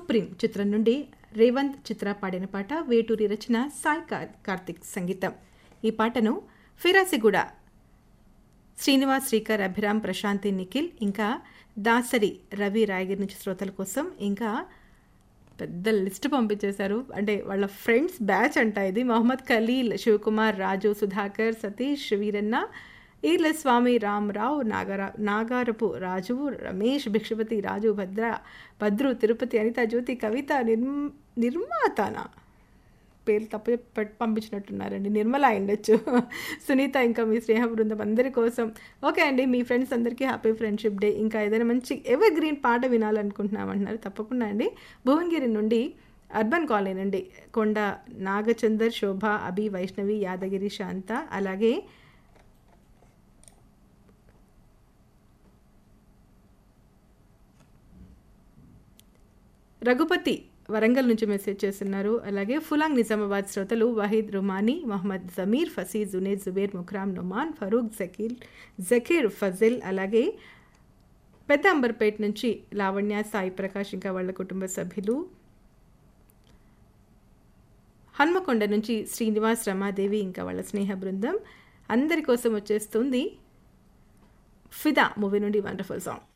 supreme చిత్రం నుండి రేవంత్ చిత్ర పాడిన పాట వేటూరి రచన సాయి కార్- కార్తిక్ సంగీతం ఈ పాటను ఫిరాసిగూడ శ్రీనివాస్ శ్రీకర్ అభిరామ్ ప్రశాంతి నిఖిల్ ఇంకా దాసరి రవి రాయగిరి నుంచి శ్రోతల కోసం ఇంకా పెద్ద లిస్ట్ పంపించేశారు అంటే వాళ్ళ ఫ్రెండ్స్ బ్యాచ్ అంట ఇది మొహమ్మద్ ఖలీల్ శివకుమార్ రాజు సుధాకర్ సతీష్ వీరన్న ఈర్ల స్వామి రామరావు నాగరా నాగారపు రాజు రమేష్ భిక్షపతి రాజు భద్ర భద్రు తిరుపతి అనిత జ్యోతి కవిత నిర్మ నిర్మాతనా పేరు తప్ప పెట్- పంపించినట్టున్నారండి నిర్మల అయిండొచ్చు సునీత ఇంకా మీ స్నేహ బృందం అందరి కోసం ఓకే అండి మీ ఫ్రెండ్స్ అందరికీ హ్యాపీ ఫ్రెండ్షిప్ డే ఇంకా ఏదైనా మంచి ఎవర్ గ్రీన్ పాట వినాలనుకుంటున్నామంటున్నారు తప్పకుండా అండి భువనగిరి నుండి అర్బన్ కాలనీ నుండి కొండ నాగచందర్ శోభ అభి వైష్ణవి యాదగిరి శాంత అలాగే రఘుపతి వరంగల్ నుంచి మెసేజ్ చేస్తున్నారు అలాగే ఫులాంగ్ నిజామాబాద్ శ్రోతలు వహీద్ రుమానీ మొహమ్మద్ జమీర్ ఫసీ జునేద్ జుబేర్ ముక్రామ్ నొమాన్ ఫరూక్ జకీల్ జకీర్ ఫజిల్ అలాగే పెద్ద అంబర్పేట్ నుంచి లావణ్య సాయి ప్రకాష్ ఇంకా వాళ్ళ కుటుంబ సభ్యులు హన్మకొండ నుంచి శ్రీనివాస్ రమాదేవి ఇంకా వాళ్ళ స్నేహ బృందం అందరి కోసం వచ్చేస్తుంది ఫిదా మూవీ నుండి వండర్ఫుల్ సాంగ్